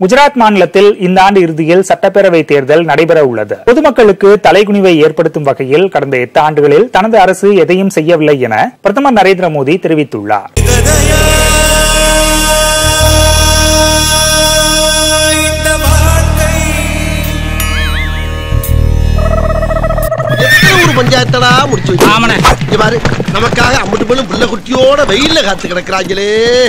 குஜராத் மாநிலத்தில் இந்த ஆண்டு இறுதியில் சட்டப்பேரவை தேர்தல் நடைபெற உள்ளது பொதுமக்களுக்கு தலைகுனிவை ஏற்படுத்தும் வகையில் கடந்த எட்டு ஆண்டுகளில் தனது அரசு எதையும் செய்யவில்லை என பிரதமர் நரேந்திர மோடி தெரிவித்துள்ளார் ஒரு பஞ்சாயத்தடா முடிச்சு வச்சு இங்க பாரு நமக்காக அம்பட்டு போலும் புள்ள குட்டியோட வெயில்ல காத்து கிடக்குறாங்களே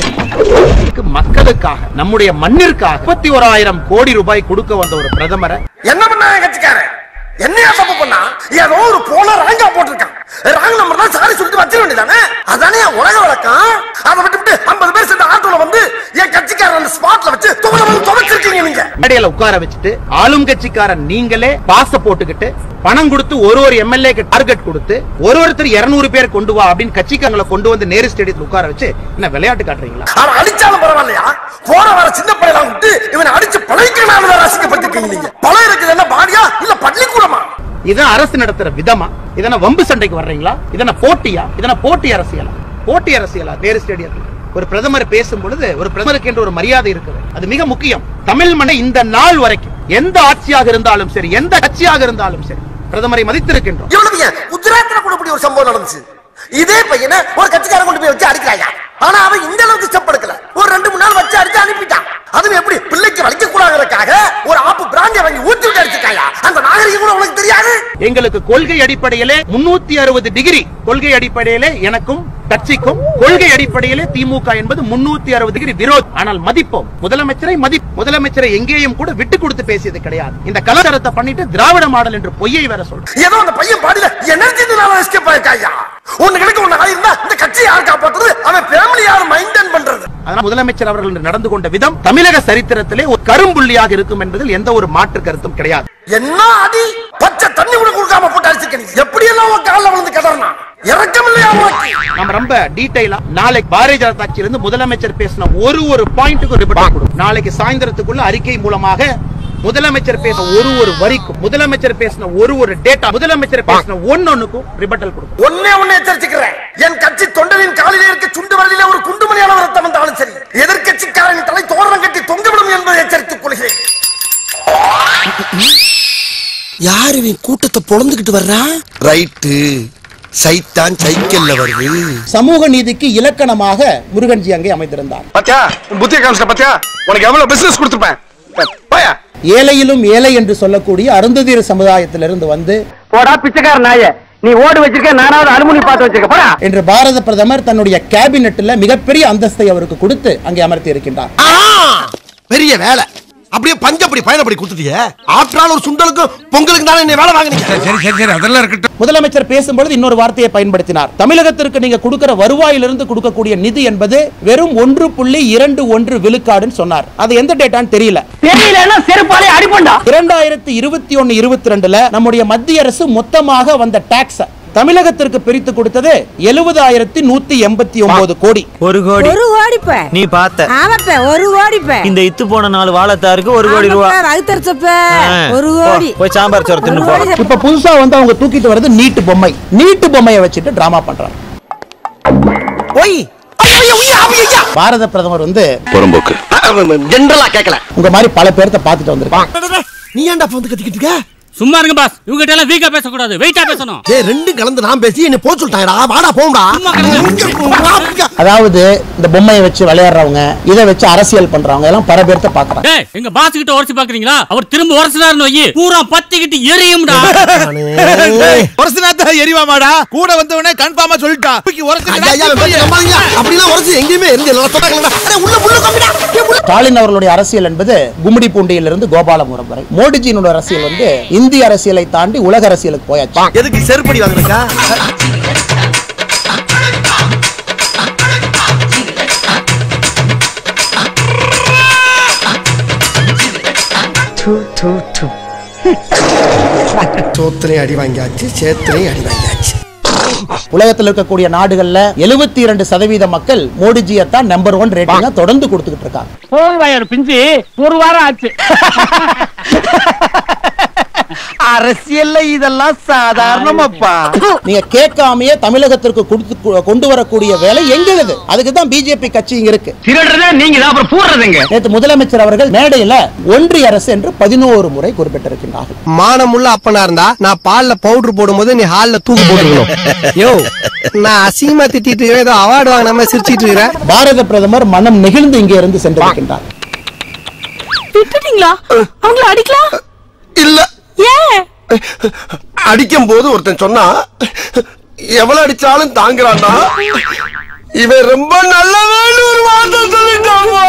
மக்களுக்காக நம்முடைய மண்ணிற்காக முப்பத்தி ஓராயிரம் கோடி ரூபாய் கொடுக்க வந்த ஒரு பிரதமரை என்ன பண்ணாங்க கட்சிக்காரன் என்னையா தப்பு பண்ணா ஏதோ ஒரு போல ராங்கா போட்டிருக்கான் ராங் நம்பர் தான் சாரி சொல்லிட்டு வச்சிட வேண்டியதானே அதானே என் உலக வழக்கம் அதை விட்டுவிட்டு ஐம்பது பேர் சேர்ந்த ஆட்டோல வந்து என் கட்சிக்காரன் அந்த ஸ்பாட்ல வச்சு துவள வந்து துவைச்சிருக்கீங்க நீங்க மேடையில உட்கார வச்சுட்டு ஆளும் கட்சிக்காரன் நீங்களே பாச போட்டுக்கிட்டு பணம் கொடுத்து ஒரு ஒரு எம்எல்ஏக்கு டார்கெட் கொடுத்து ஒரு ஒருத்தர் 200 பேர் கொண்டு வா அப்படின்னு கட்சிக்காரங்களை கொண்டு வந்து நேரு ஸ்டேடியத்தில் உட்கார வச்சு என்ன விளையாட்டு காட்டுறீங்களா அவன் அடிச்சாலும் பரவாயில்லையா போற வர சின்ன பையலாம் விட்டு இவனை அடிச்சு பழகிக்கணும் ரசிக்கப்பட்டிருக்கீங்க நீங்க பழம் இருக்குது என்ன பாடியா இல்ல பள்ளிக்கூடமா இதான் அரசு நடத்துற விதமா இதன வம்பு சண்டைக்கு வர்றீங்களா இதன போட்டியா இதன போட்டி அரசியலா போட்டி அரசியலா நேரு ஸ்டேடியத்தில் ஒரு பிரதமர் பேசும் பொழுது ஒரு பிரதமருக்கு என்ற ஒரு மரியாதை இருக்குது அது மிக முக்கியம் தமிழ் மண்ணை இந்த நாள் வரைக்கும் எந்த ஆட்சியாக இருந்தாலும் சரி எந்த கட்சியாக இருந்தாலும் சரி பிரதமரை மதித்திருக்கின்றோம் இவ்வளவு ஏன் குஜராத்ல கூட இப்படி ஒரு சம்பவம் நடந்துச்சு இதே பையனை ஒரு கட்சிக்காரன் கொண்டு போய் வச்சு அடிக்கிறாயா ஆனா அவன் இந்த அளவுக்கு ஸ்டெப் எடுக்கல ஒரு ரெண்டு மூணு நாள் வச்சு அடிச்சு அனுப்பிட்டான் அதுவும் எப்படி பிள்ளைக்கு வலிக்க கூடாதுக்காக ஒரு ஆப்பு பிராண்டிய வாங்கி ஊத்தி விட்டு அடிச்சிருக்காயா அந்த நாகரிகம் கூட உனக்கு தெரியாது எங்களுக்கு கொள்கை அடிப்படையிலே முன்னூத்தி அறுபது டிகிரி கொள்கை அடிப்படையிலே எனக்கும் கட்சிக்கும் கொள்கை அடிப்படையிலே திமுக என்பது முன்னூத்தி அறுபது டிகிரி விரோத் ஆனால் மதிப்போம் முதலமைச்சரை மதி முதலமைச்சரை எங்கேயும் கூட விட்டு கொடுத்து பேசியது கிடையாது இந்த கலாச்சாரத்தை பண்ணிட்டு திராவிட மாடல் என்று பொய்யை வேற சொல்றேன் ஏதோ அந்த பையன் பாடியில எனர்ஜி எஸ்கேப் ஆயிருக்காயா ஒண்ணு கிடைக்க ஒண்ணு ஆயிருந்தா இந்த கட்சியை யார் காப்பாத்துறது அவன் ஃபேமிலி யார் மெயின்டைன் பண்றது அதனால் முதலமைச்சர் அவர்கள் இன்று நடந்து கொண்ட விதம் தமிழக சரித்திரத்திலே ஒரு கரும்புள்ளியாக இருக்கும் என்பதில் எந்த ஒரு மாற்று கருத்தும் கிடையாது என்ன அடி பச்சை தண்ணி கூட கொடுக்காம போட்டு அடிச்சிருக்க எப்படி எல்லாம் உன் கால்ல விழுந்து கதறனா இறக்கம் இல்லையா உனக்கு நம்ம ரொம்ப டீடைலா நாளைக்கு பாரதிய ஜனதா கட்சியிலிருந்து முதலமைச்சர் பேசின ஒரு ஒரு பாயிண்ட்டுக்கும் ரிப்போர்ட் கொடுக்கும் நாளைக்கு சாயந்தரத்துக்குள்ள அறிக்கை மூலமாக முதலமைச்சர் பேச ஒரு ஒரு வரிக்கும் முதலமைச்சர் பேசின ஒரு ஒரு டேட்டா முதலமைச்சர் பேசின ஒன்னொன்னுக்கும் ரிப்பட்டல் கொடுக்கும் ஒன்னே ஒண்ணு எச்சரிச்சுக்கிறேன் என் கட்சி தொண்டரின் காலிலே இருக்க சுண்டு வரலிலே ஒரு குண்டுமணி அளவு ரத்தம் வந்தாலும் சரி எதிர்க்கட்சிக்காரன் தலை தோரணம் கட்டி தொங்கிவிடும் என்பதை எச்சரித்துக் கொள்கிறேன் யாரு இவன் கூட்டத்தை பொழந்துகிட்டு வர்றா ரைட்டு சைத்தான் சைக்கிள்ல வருது சமூக நீதிக்கு இலக்கணமாக முருகன்ஜி அங்கே அமைந்திருந்தார் பாத்தியா உன் புத்திய காமிச்சிட்ட பாத்தியா உனக்கு எவ்வளவு பிசினஸ் கொடுத்துருப்பேன் போயா ஏழையிலும் ஏழை என்று சொல்லக்கூடிய அருந்ததீர சமுதாயத்திலிருந்து வந்து போடா பிச்சைக்கார நாய நீ ஓடு வச்சிருக்க நானாவது அலுமினி பார்த்து வச்சிருக்க போடா என்று பாரத பிரதமர் தன்னுடைய கேபினெட்ல மிகப்பெரிய அந்தஸ்தை அவருக்கு கொடுத்து அங்கே அமர்த்தி இருக்கின்றார் பெரிய வேலை அப்படியே பஞ்சப்படி பயணப்படி கொடுத்துட்டியே ஆற்றால் ஒரு சுண்டலுக்கும் பொங்கலுக்கு தானே என்ன வேலை வாங்கினீங்க சரி சரி சரி அதெல்லாம் இருக்கட்டும் முதலமைச்சர் பேசும்பொழுது இன்னொரு வார்த்தையை பயன்படுத்தினார் தமிழகத்திற்கு நீங்க கொடுக்கிற வருவாயிலிருந்து கொடுக்கக்கூடிய நிதி என்பது வெறும் ஒன்று புள்ளி இரண்டு ஒன்று விழுக்காடுன்னு சொன்னார் அது எந்த டேட்டான்னு தெரியல தெரியலன்னா செருப்பாலே அடிப்பண்டா இரண்டாயிரத்தி இருபத்தி ஒன்னு இருபத்தி ரெண்டுல நம்முடைய மத்திய அரசு மொத்தமாக வந்த டாக்ஸ் தமிழகத்திற்கு பிரித்து கொடுத்தது எழுபதாயிரத்தி நூத்தி எண்பத்தி ஒன்பது கோடி ஒரு கோடி ஒரு கோடிப்ப நீ பார்த்த ஆமாப்ப ஒரு கோடிப்ப இந்த இத்து போன நாலு வாழைத்தாருக்கு ஒரு கோடி ரூபா வகுத்தரிச்சப்ப ஆ, ஒரு போ, கோடி போய் சாம்பார் சோறு தின்னு போ இப்ப புதுசா வந்து அவங்க தூக்கிட்டு வர்றது நீட்டு பொம்மை நீட்டு பொம்மையை வச்சுட்டு டிராமா பண்றாங்க ஒய் பாரத பிரதமர் வந்து ஜென்ரலா கேட்கல உங்க மாதிரி பல பேர்த்த பார்த்துட்டு வந்திருக்காங்க நீ ஏன்டா வந்து கத்திக்கிட்டு இருக்க சும்மா இருங்க பாஸ் இவங்க கிட்ட எல்லாம் வீக்கா பேசக்கூடாது வெயிட்டா பேசணும் ஏய் ரெண்டும் கலந்து நான் பேசி என்ன போக சொல்லிட்டாங்கடா வாடா போம்டா அதாவது இந்த பொம்மையை வச்சு விளையாடுறவங்க இதை வச்சு அரசியல் பண்றவங்க எல்லாம் பல பேர்த்த பாக்குறாங்க ஏய் எங்க பாஸ் கிட்ட உரசி பாக்குறீங்களா அவர் திரும்ப உரசினாருன்னு வை பூரா பத்திக்கிட்டு எரியும்டா வருஷனாத்த எரிவாமாடா கூட வந்தவனே கன்ஃபார்மா சொல்லிட்டான் தூக்கி ஐயா, ஐயா, அவன் பேச்ச நம்பாதீங்க. அப்படிலாம் உரைச்சு எங்கேயுமே இருந்து எல்லாம் சொன்னாங்களா? அடே, உள்ள புல்லு கம்மிடா. ஏய், உள்ள. ஸ்டாலின் அவர்களுடைய அரசியல் என்பது கும்மிடி பூண்டியிலிருந்து கோபாலபுரம் வரை மோடிஜியினுடைய அரசியல் வந்து இந்திய அரசியலை தாண்டி உலக அரசியலுக்கு போயாச்சு எதுக்கு செருப்படி வாங்குறக்கா சோத்திரையும் அடி வாங்கியாச்சு சேத்திரையும் அடி வாங்கியாச்சு உலகத்தில் இருக்கக்கூடிய நாடுகள்ல எழுபத்தி இரண்டு சதவீத மக்கள் மோடிஜியை தான் நம்பர் ஒன் ரேட்டிங்கா தொடர்ந்து கொடுத்துக்கிட்டு இருக்காங்க போய் வாயாரு பிஞ்சு ஒரு வாரம் ஆச்சு அரசியல்ல இதெல்லாம் சாதாரணமாப்பா நீங்க கேட்காமயே தமிழகத்திற்கு கொடுத்து கொண்டு வரக்கூடிய வேலை எங்களுது அதுக்கு தான் பிஜேபி கட்சி இங்க இருக்கு திருடுறதே நீங்க தான் அப்புறம் பூடுறதுங்க நேற்று முதலமைச்சர் அவர்கள் மேடையில ஒன்றிய அரசு என்று பதினோரு முறை குறிப்பிட்டிருக்கின்றார்கள் மானமுள்ள அப்பனா இருந்தா நான் பால்ல பவுடர் போடும்போது நீ ஹால்ல தூக்கு போட்டுக்கணும் யோ நான் அசிங்கமா திட்டிட்டு இருக்கேன் ஏதோ அவார்டு வாங்கினாம சிரிச்சிட்டு இருக்கிறேன் பாரத பிரதமர் மனம் நெகிழ்ந்து இங்கே இருந்து சென்றிருக்கின்றார் விட்டுட்டீங்களா அவங்கள அடிக்கலாம் இல்ல ஏன் அடிக்கும் போது ஒருத்தன் சொன்னா எவ்வளவு அடிச்சாலும் தாங்குறான்னா இவன் ரொம்ப நல்லவன்னு ஒரு வார்த்தை சொல்லிட்டாமா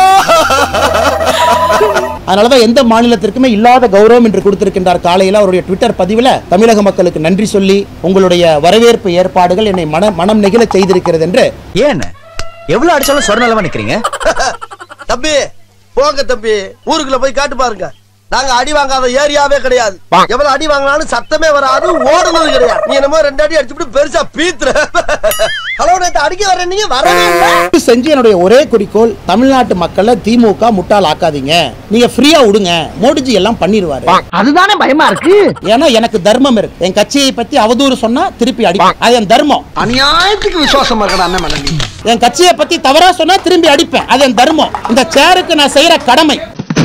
அதனாலதான் எந்த மாநிலத்திற்குமே இல்லாத கௌரவம் என்று கொடுத்திருக்கின்றார் காலையில் அவருடைய ட்விட்டர் பதிவில் தமிழக மக்களுக்கு நன்றி சொல்லி உங்களுடைய வரவேற்பு ஏற்பாடுகள் என்னை மன மனம் நெகிழ செய்திருக்கிறது என்று ஏன் எவ்வளவு அடிச்சாலும் சொர்ணலமா நிக்கிறீங்க தம்பி போங்க தம்பி ஊருக்குள்ள போய் காட்டு பாருங்க நாங்க அடி வாங்காத ஏரியாவே கிடையாது எவ்வளவு அடி வாங்கினாலும் சத்தமே வராது ஓடுனது கிடையாது நீ என்னமோ ரெண்டு அடி அடிச்சுட்டு பெருசா பீத்துற ஹலோ நேத்து அடிக்க வர நீங்க வரவே இல்ல செஞ்சு என்னுடைய ஒரே குறிக்கோள் தமிழ்நாட்டு மக்களை திமுக முட்டாள் ஆக்காதீங்க நீங்க ஃப்ரீயா விடுங்க மோடிஜி எல்லாம் பண்ணிடுவாரு அதுதானே பயமா இருக்கு ஏன்னா எனக்கு தர்மம் இருக்கு என் கட்சியை பத்தி அவதூறு சொன்னா திருப்பி அடிப்பேன் அது என் தர்மம் அநியாயத்துக்கு விசுவாசமா இருக்கடா அண்ணன் மேல நீ என் கட்சியை பத்தி தவறா சொன்னா திரும்பி அடிப்பேன் அது என் தர்மம் இந்த சேருக்கு நான் செய்யற கடமை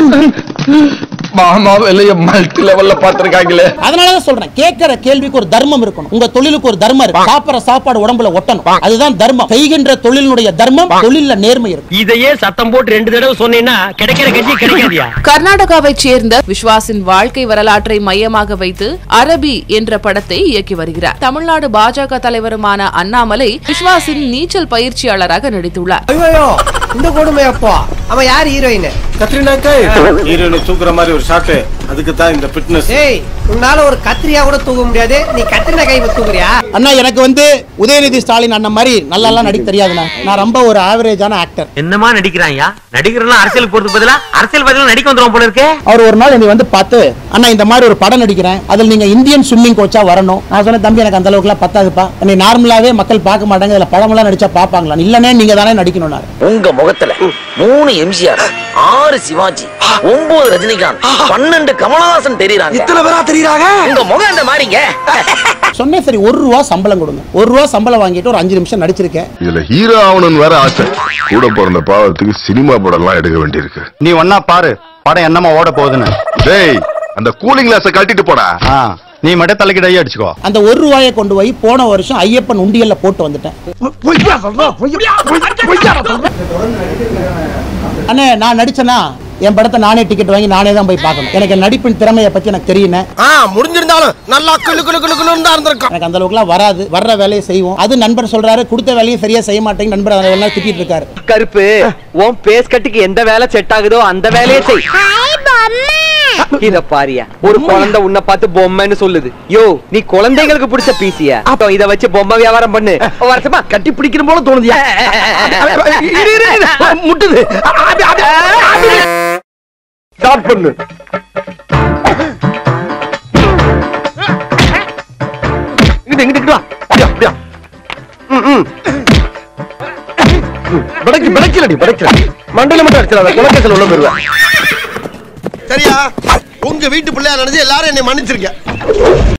மாமா வெளிய மல்டி லெவல்ல பாத்துருக்காங்களே அதனாலதான் சொல்றேன் கேட்கிற கேள்விக்கு ஒரு தர்மம் இருக்கணும் உங்க தொழிலுக்கு ஒரு தர்மம் இருக்கு சாப்பிடுற சாப்பாடு உடம்புல ஒட்டணும் அதுதான் தர்மம் செய்கின்ற தொழிலினுடைய தர்மம் தொழில்ல நேர்மை இருக்கும் இதையே சத்தம் போட்டு ரெண்டு தடவை சொன்னீங்கன்னா கிடைக்கிற கட்சி கிடைக்காதியா கர்நாடகாவைச் சேர்ந்த விஸ்வாசின் வாழ்க்கை வரலாற்றை மையமாக வைத்து அரபி என்ற படத்தை இயக்கி வருகிறார் தமிழ்நாடு பாஜக தலைவருமான அண்ணாமலை விஸ்வாசின் நீச்சல் பயிற்சியாளராக நடித்துள்ளார் ஐயோ இந்த கொடுமையப்பா அவன் யார் ஹீரோயின் கத்ரினா கை ஹீரோயினை தூக்குற மாதிரி ஒரு ஷாட்டு அதுக்கு தான் இந்த ஃபிட்னஸ் ஏய் உன்னால ஒரு கத்திரியா கூட தூக்க முடியாது நீ கத்திரினா கை தூக்குறியா அண்ணா எனக்கு வந்து உதயநிதி ஸ்டாலின் அண்ணன் மாதிரி நல்லா எல்லாம் நடிக்க தெரியாதுண்ணா நான் ரொம்ப ஒரு ஆவரேஜான ஆக்டர் என்னமா நடிக்கிறாயா நடிகர்லாம் அரசியல் போறது பதிலா அரசியல் பதிலா நடிக்க வந்துரும் போல இருக்கே அவர் ஒரு நாள் என்னை வந்து பார்த்து அண்ணா இந்த மாதிரி ஒரு படம் நடிக்கிறேன் அதில் நீங்க இந்தியன் ஸ்விம்மிங் கோச்சா வரணும் நான் சொன்னேன் தம்பி எனக்கு அந்த அளவுக்குலாம் பத்தாதுப்பா என்னை நார்மலாவே மக்கள் பார்க்க மாட்டாங்க இதுல படமெல்லாம் நடிச்சா பார்ப்பாங்களா இல்லனே நீங்க தானே நடிக்கணும்னாரு உங்க முகத்துல மூணு எம்ஜிஆர் ஆறு சிவாஜி ஒன்பது ரஜினிகாந்த் பன்னெண்டு கமலஹாசன் தெரியறாங்க இத்தனை பேரா தெரியுறாங்க உங்க முகம் அந்த மாதிரிங்க சொன்னேன் சரி ஒரு ரூபா சம்பளம் கொடுங்க ஒரு ரூபா சம்பளம் வாங்கிட்டு ஒரு அஞ்சு நிமிஷம் நடிச்சிருக்கேன் இதுல ஹீரோ ஆகணும்னு வேற ஆசை கூட பிறந்த பாவத்துக்கு சினிமா படம் எல்லாம் எடுக்க வேண்டியிருக்கு நீ ஒன்னா பாரு படம் என்னமா ஓட போகுதுன்னு டேய் அந்த கூலிங் கிளாஸ கழட்டிட்டு போடா நீ மட்டும் தலைக்கிடையே அடிச்சுக்கோ அந்த ஒரு ரூபாயை கொண்டு போய் போன வருஷம் ஐயப்பன் உண்டியல்ல போட்டு வந்துட்டேன் அண்ணே நான் நடிச்சேனா என் படத்தை நானே டிக்கெட் வாங்கி நானே தான் போய் பார்க்கணும் எனக்கு என் நடிப்பின் திறமையை பத்தி எனக்கு தெரியுமே ஆ முடிஞ்சிருந்தாலும் நல்லா குளு குளு குளு குளுன்னு தான் இருந்திருக்கும் எனக்கு அந்த அளவுக்குலாம் வராது வர்ற வேலையை செய்வோம் அது நண்பர் சொல்றாரு கொடுத்த வேலையை சரியா செய்ய மாட்டேங்க நண்பர் அதை எல்லாம் திட்டிட்டு இருக்காரு கருப்பு உன் பேஸ் கட்டுக்கு எந்த வேலை செட் ஆகுதோ அந்த வேலையை செய் இத பாரியா ஒரு குழந்தை உன்னை பார்த்து பொம்மைன்னு சொல்லுது யோ நீ குழந்தைகளுக்கு பிடிச்ச பீசியா அப்போ இத வச்சு பொம்மை வியாபாரம் பண்ணு வருஷமா கட்டி பிடிக்கிற போல தோணுதியா முட்டுது ஸ்டார்ட் பண்ணு இங்கிட்டு இங்கிட்டு வா அப்படியா அப்படியா ம், ம். படைக்கு படைக்கலடி படைக்கல மண்டையில மட்டும் அடிச்சிடாத குலக்கத்தில் உள்ள போயிருவேன் சரியா உங்க வீட்டு பிள்ளையா நினைச்சு எல்லாரும் என்னை மன்னிச்சிருக்க